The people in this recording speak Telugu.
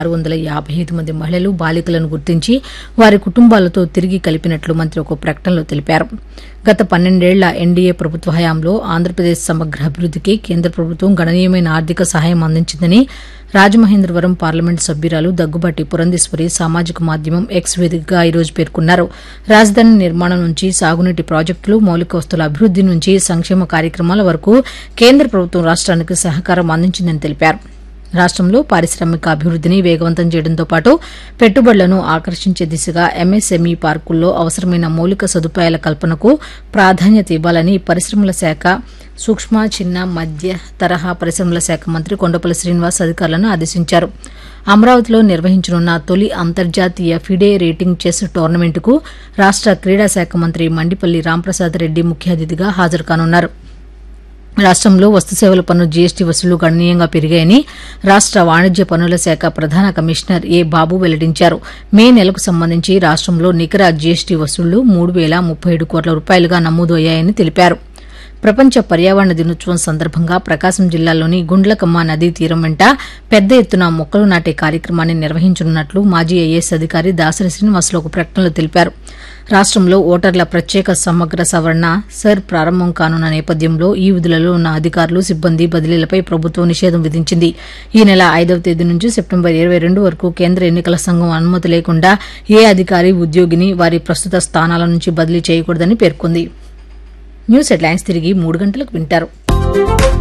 ఆరు వందల యాభై ఐదు మంది మహిళలు బాలికలను గుర్తించి వారి కుటుంబాలతో తిరిగి కలిపినట్లు మంత్రి ఒక ప్రకటనలో తెలిపారు గత పన్నెండేళ్ల ఎన్డీఏ ప్రభుత్వ హయాంలో ఆంధ్రప్రదేశ్ సమగ్ర అభివృద్దికి కేంద్ర ప్రభుత్వం గణనీయమైన ఆర్థిక సహాయం అందించిందని రాజమహేంద్రవరం పార్లమెంటు సభ్యురాలు దగ్గుబాటి పురంధేశ్వరి సామాజిక మాధ్యమం ఎక్స్ వేదికగా ఈరోజు పేర్కొన్నారు రాజధాని నిర్మాణం నుంచి సాగునీటి ప్రాజెక్టులు మౌలిక వస్తువుల అభివృద్ది నుంచి సంక్షేమ కార్యక్రమాల వరకు కేంద్ర ప్రభుత్వం రాష్ట్రానికి సహకారం అందించిందని తెలిపారు రాష్ట్రంలో పారిశ్రామిక అభివృద్దిని వేగవంతం చేయడంతో పాటు పెట్టుబడులను ఆకర్షించే దిశగా ఎంఎస్ఎంఈ పార్కుల్లో అవసరమైన మౌలిక సదుపాయాల కల్పనకు ప్రాధాన్యత ఇవ్వాలని పరిశ్రమల శాఖ సూక్ష్మ చిన్న మధ్య తరహా పరిశ్రమల శాఖ మంత్రి కొండపల్లి శ్రీనివాస్ అధికారులను ఆదేశించారు అమరావతిలో నిర్వహించనున్న తొలి అంతర్జాతీయ ఫిడే రేటింగ్ చెస్ టోర్నమెంటుకు రాష్ట క్రీడా శాఖ మంత్రి మండిపల్లి రాంప్రసాద్ రెడ్డి ముఖ్య అతిథిగా హాజరు కానున్నారు రాష్ట్రంలో వస్తు సేవల పన్ను జీఎస్టీ వసూళ్లు గణనీయంగా పెరిగాయని రాష్ట వాణిజ్య పన్నుల శాఖ ప్రధాన కమిషనర్ ఏ బాబు వెల్లడించారు మే నెలకు సంబంధించి రాష్ట్రంలో నికర జీఎస్టీ వసూళ్లు మూడు వేల ముప్పై ఏడు కోట్ల రూపాయలుగా నమోదు అయ్యాయని తెలిపారు ప్రపంచ పర్యావరణ దినోత్సవం సందర్భంగా ప్రకాశం జిల్లాలోని గుండ్లకమ్మ నదీ తీరం వెంట పెద్ద ఎత్తున మొక్కలు నాటే కార్యక్రమాన్ని నిర్వహించనున్నట్లు మాజీ ఐఏఎస్ అధికారి దాసరి శ్రీనివాసులు ఒక ప్రకటనలో తెలిపారు రాష్ట్రంలో ఓటర్ల ప్రత్యేక సమగ్ర సవరణ సర్ ప్రారంభం కానున్న నేపథ్యంలో ఈ విధులలో ఉన్న అధికారులు సిబ్బంది బదిలీలపై ప్రభుత్వం నిషేధం విధించింది ఈ నెల ఐదవ తేదీ నుంచి సెప్టెంబర్ ఇరవై రెండు వరకు కేంద్ర ఎన్నికల సంఘం అనుమతి లేకుండా ఏ అధికారి ఉద్యోగిని వారి ప్రస్తుత స్థానాల నుంచి బదిలీ చేయకూడదని పేర్కొంది న్యూస్ హెడ్లైన్స్ తిరిగి మూడు గంటలకు వింటారు